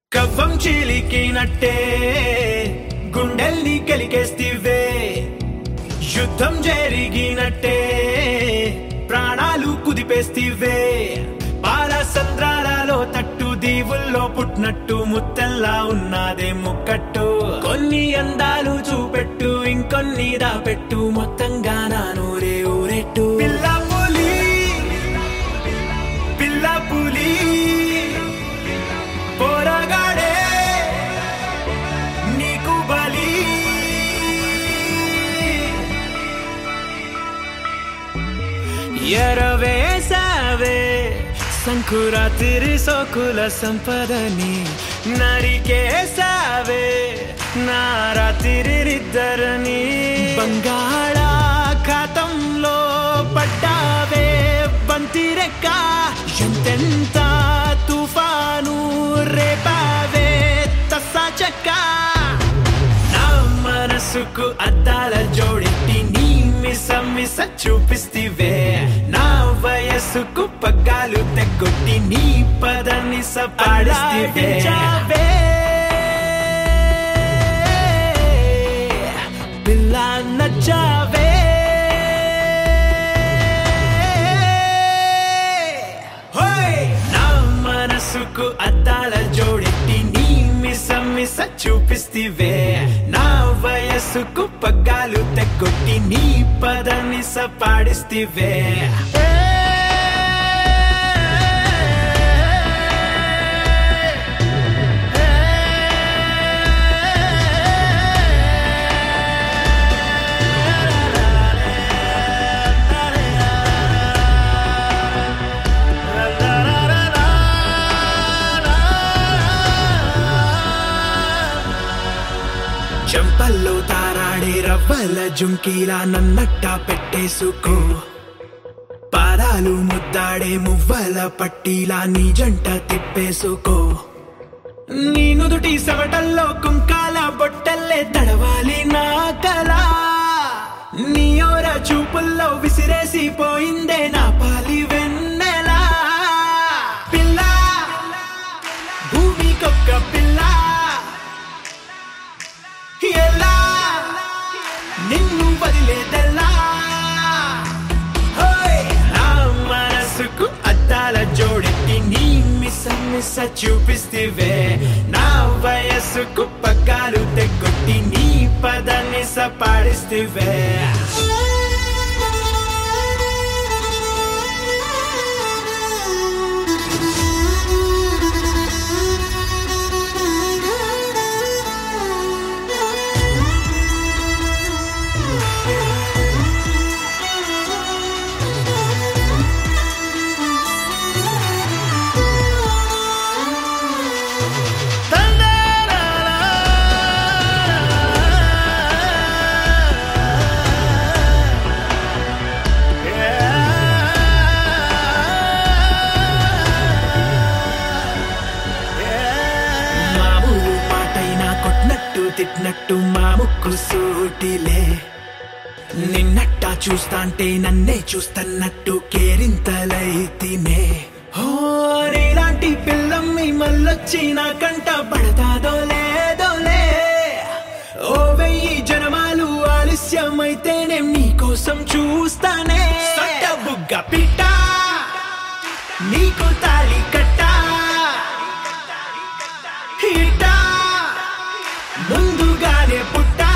కవ్వం చీలికినట్టే గుండెల్ని కలికేస్తివే యుద్ధం జరిగినట్టే ప్రాణాలు కుదిపేస్తివే పాల సంద్రాలలో తట్టు దీవుల్లో పుట్టినట్టు ముత్తల్లా ఉన్నదే ముక్కట్టు కొన్ని అందాలు చూపెట్టు ఇంకొన్ని దాపెట్టు మొత్తంగా నా నూరే ఊరెట్టు పిల్ల పులి పిల్ల పులి పోరగాడే నీకు బలి ఎరవేసావే సంకురాతిరి సోకుల సంపదని నరికేసావే నారాతిరిద్దరని బంగాళాఖాతంలో పడ్డావే బంతిరెక్క ఎంతెంత తుఫాను రేపావే తస్సా చెక్క నా మనసుకు అద్దాల జోడెట్టి నీ మిస మిస చూపిస్తివే నా వయస్సుకు పగ్గాలు తెగొట్టి నీ పదని సపాడిస్తివే పిల్ల నచ్చావే హోయ్! నా మనసుకు అద్దాల జోడెట్టి నీ మిస మిస చూపిస్తివే నా వయస్సుకు పగ్గాలు తెగొట్టి నీ పదని సపాడిస్తివే చెంపల్లో తారాడే రవ్వల జుంకీలా నన్నట్ట పెట్టేసుకో పాదాలు ముద్దాడే మువ్వల పట్టీలా నీ జంట తిప్పేసుకో నీ నుదుటి సవటల్లో కుంకాల బొట్టల్లే తడవాలి నా కళ నీ ఓర చూపుల్లో విసిరేసి పోయిందే నా పాలి వెన్నెలా పిల్ల భూమికొక్క పిల్ల ఎలా నిన్ను వదిలేదెలా హోయ్! నా మనసుకు అద్దాల జోడెట్టి నీ మిస మిస చూపిస్తివే నా వయస్సుకు పగ్గాలు తెగొట్టి నీ పదాన్ని సపాడిస్తివే మామూలు మాటైనా కొట్టినట్టు తిట్టినట్టు మా ముక్కు సూటిలే నిన్నట్ట చూస్తాంటే నన్నే చూస్తన్నట్టు కేరింతలైతినే హో నీలాంటి పిల్లమ్మి మళ్ళొచ్చి నా కంట పడతాదో లేదోలే ఓ వెయ్యి జనమాలు ఆలస్యమైతేనే నీకోసం చూస్తానే సొట్ట బుగ్గ పిట్ట నీకు తాళి కట్టా హిట ముందుగానే పుట్టా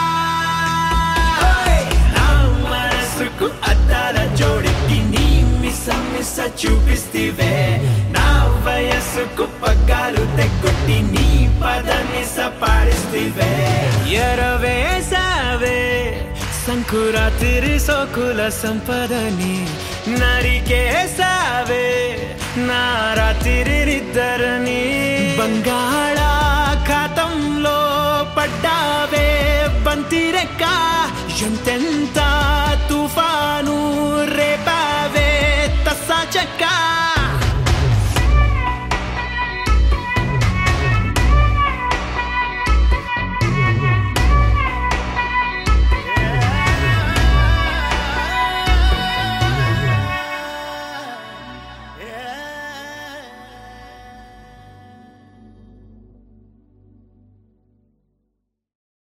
నా మనసుకు అద్దాల జోడెట్టి నీ మిస మిస చూపిస్తివే నా వయస్సుకు పగ్గాలు తెగొట్టి నీ పదని సపాడిస్తివే ఎరవేసావే సంకురాతిరి సోకుల సంపదని నరికేసావే నారాతిరిద్దరని బంగాళాఖాతంలో పడ్డావే బంతిరెక్క ఎంతెంత తుఫాను రేపావే తస్సా చెక్క